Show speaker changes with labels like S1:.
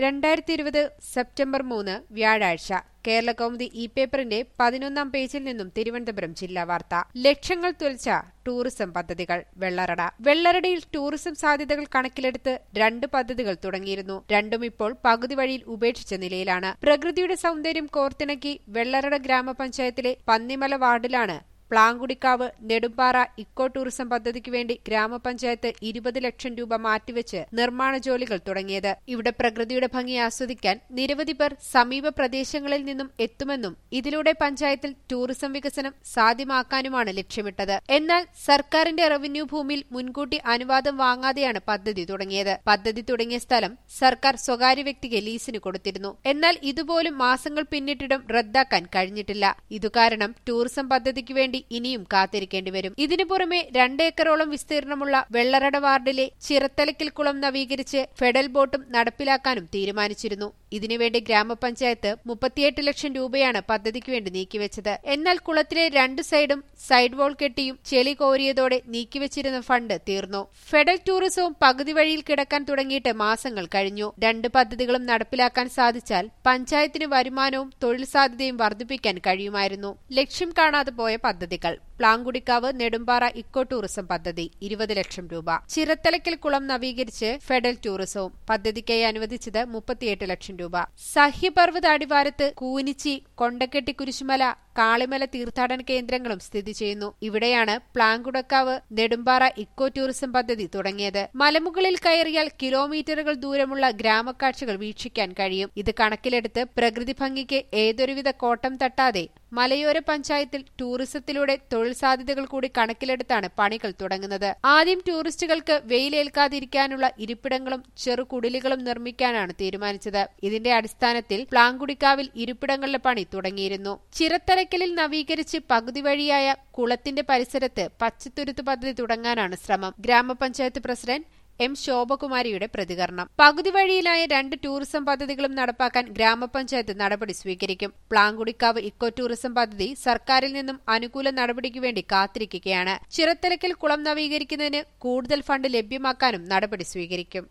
S1: രണ്ടായിരത്തി ഇരുപത് സെപ്റ്റംബർ മൂന്ന് വ്യാഴാഴ്ച കേരള കൗമുദി ഇ പേപ്പറിന്റെ പതിനൊന്നാം പേജിൽ നിന്നും തിരുവനന്തപുരം ജില്ലാ വാർത്ത ലക്ഷങ്ങൾ തുലച്ച ടൂറിസം പദ്ധതികൾ വെള്ളറട വെള്ളറടയിൽ ടൂറിസം സാധ്യതകൾ കണക്കിലെടുത്ത് രണ്ട് പദ്ധതികൾ തുടങ്ങിയിരുന്നു രണ്ടും ഇപ്പോൾ പകുതി വഴിയിൽ ഉപേക്ഷിച്ച നിലയിലാണ് പ്രകൃതിയുടെ സൗന്ദര്യം കോർത്തിണക്കി വെള്ളറട ഗ്രാമപഞ്ചായത്തിലെ പന്നിമല വാർഡിലാണ് പ്ലാങ്കുടിക്കാവ് നെടുമ്പാറ ഇക്കോ ടൂറിസം പദ്ധതിക്ക് വേണ്ടി ഗ്രാമപഞ്ചായത്ത് ഇരുപത് ലക്ഷം രൂപ മാറ്റിവെച്ച് നിർമ്മാണ ജോലികൾ തുടങ്ങിയത് ഇവിടെ പ്രകൃതിയുടെ ഭംഗി ആസ്വദിക്കാൻ നിരവധി പേർ സമീപ പ്രദേശങ്ങളിൽ നിന്നും എത്തുമെന്നും ഇതിലൂടെ പഞ്ചായത്തിൽ ടൂറിസം വികസനം സാധ്യമാക്കാനുമാണ് ലക്ഷ്യമിട്ടത് എന്നാൽ സർക്കാരിന്റെ റവന്യൂ ഭൂമിയിൽ മുൻകൂട്ടി അനുവാദം വാങ്ങാതെയാണ് പദ്ധതി തുടങ്ങിയത് പദ്ധതി തുടങ്ങിയ സ്ഥലം സർക്കാർ സ്വകാര്യ വ്യക്തിക്ക് ലീസിന് കൊടുത്തിരുന്നു എന്നാൽ ഇതുപോലും മാസങ്ങൾ പിന്നിട്ടിടും റദ്ദാക്കാൻ കഴിഞ്ഞിട്ടില്ല ഇതുകാരണം ടൂറിസം പദ്ധതിക്ക് വേണ്ടി ഇനിയും കാത്തിരിക്കേണ്ടി വരും ഇതിനു പുറമെ രണ്ട് ഏക്കറോളം വിസ്തീർണമുള്ള വെള്ളറട വാർഡിലെ ചിറത്തലക്കിൽ കുളം നവീകരിച്ച് ഫെഡൽ ബോട്ടും നടപ്പിലാക്കാനും തീരുമാനിച്ചിരുന്നു ഇതിനുവേണ്ടി ഗ്രാമപഞ്ചായത്ത് മുപ്പത്തിയെട്ട് ലക്ഷം രൂപയാണ് പദ്ധതിക്ക് വേണ്ടി നീക്കിവെച്ചത് എന്നാൽ കുളത്തിലെ രണ്ട് സൈഡും സൈഡ് വാൾ കെട്ടിയും ചെളി കോരിയതോടെ നീക്കിവെച്ചിരുന്ന ഫണ്ട് തീർന്നു ഫെഡൽ ടൂറിസവും പകുതി വഴിയിൽ കിടക്കാൻ തുടങ്ങിയിട്ട് മാസങ്ങൾ കഴിഞ്ഞു രണ്ട് പദ്ധതികളും നടപ്പിലാക്കാൻ സാധിച്ചാൽ പഞ്ചായത്തിന് വരുമാനവും തൊഴിൽ സാധ്യതയും വർദ്ധിപ്പിക്കാൻ കഴിയുമായിരുന്നു ലക്ഷ്യം കാണാതെ പോയ പദ്ധതികൾ പ്ലാങ്കുടിക്കാവ് നെടുമ്പാറ ഇക്കോ ടൂറിസം പദ്ധതി ഇരുപത് ലക്ഷം രൂപ ചിറത്തലക്കൽ കുളം നവീകരിച്ച് ഫെഡൽ ടൂറിസവും പദ്ധതിക്കായി അനുവദിച്ചത് മുപ്പത്തിയെട്ട് ലക്ഷം രൂപ സഹ്യപർവ്വത അടിവാരത്ത് കൂനിച്ചി കൊണ്ടക്കെട്ടി കുരിശുമല കാളിമല തീർത്ഥാടന കേന്ദ്രങ്ങളും സ്ഥിതി ചെയ്യുന്നു ഇവിടെയാണ് പ്ലാങ്കുടക്കാവ് നെടുമ്പാറ ഇക്കോ ടൂറിസം പദ്ധതി തുടങ്ങിയത് മലമുകളിൽ കയറിയാൽ കിലോമീറ്ററുകൾ ദൂരമുള്ള ഗ്രാമക്കാഴ്ചകൾ വീക്ഷിക്കാൻ കഴിയും ഇത് കണക്കിലെടുത്ത് പ്രകൃതി ഭംഗിക്ക് ഏതൊരുവിധ കോട്ടം തട്ടാതെ മലയോര പഞ്ചായത്തിൽ ടൂറിസത്തിലൂടെ തൊഴിൽ സാധ്യതകൾ കൂടി കണക്കിലെടുത്താണ് പണികൾ തുടങ്ങുന്നത് ആദ്യം ടൂറിസ്റ്റുകൾക്ക് വെയിലേൽക്കാതിരിക്കാനുള്ള ഇരിപ്പിടങ്ങളും ചെറുകുടിലുകളും നിർമ്മിക്കാനാണ് തീരുമാനിച്ചത് ഇതിന്റെ അടിസ്ഥാനത്തിൽ പ്ലാങ്കുടിക്കാവിൽ ഇരിപ്പിടങ്ങളുടെ പണി തുടങ്ങിയിരുന്നു ചിറത്തലക്കലിൽ നവീകരിച്ച് പകുതി വഴിയായ കുളത്തിന്റെ പരിസരത്ത് പച്ചത്തുരുത്ത് പദ്ധതി തുടങ്ങാനാണ് ശ്രമം ഗ്രാമപഞ്ചായത്ത് പ്രസിഡന്റ് എം ശോഭകുമാരിയുടെ പ്രതികരണം പകുതി വഴിയിലായ രണ്ട് ടൂറിസം പദ്ധതികളും നടപ്പാക്കാൻ ഗ്രാമപഞ്ചായത്ത് നടപടി സ്വീകരിക്കും പ്ലാങ്കുടിക്കാവ് ഇക്കോ ടൂറിസം പദ്ധതി സർക്കാരിൽ നിന്നും അനുകൂല നടപടിക്ക് വേണ്ടി കാത്തിരിക്കുകയാണ് ചിറത്തലക്കൽ കുളം നവീകരിക്കുന്നതിന് കൂടുതൽ ഫണ്ട് ലഭ്യമാക്കാനും നടപടി സ്വീകരിക്കും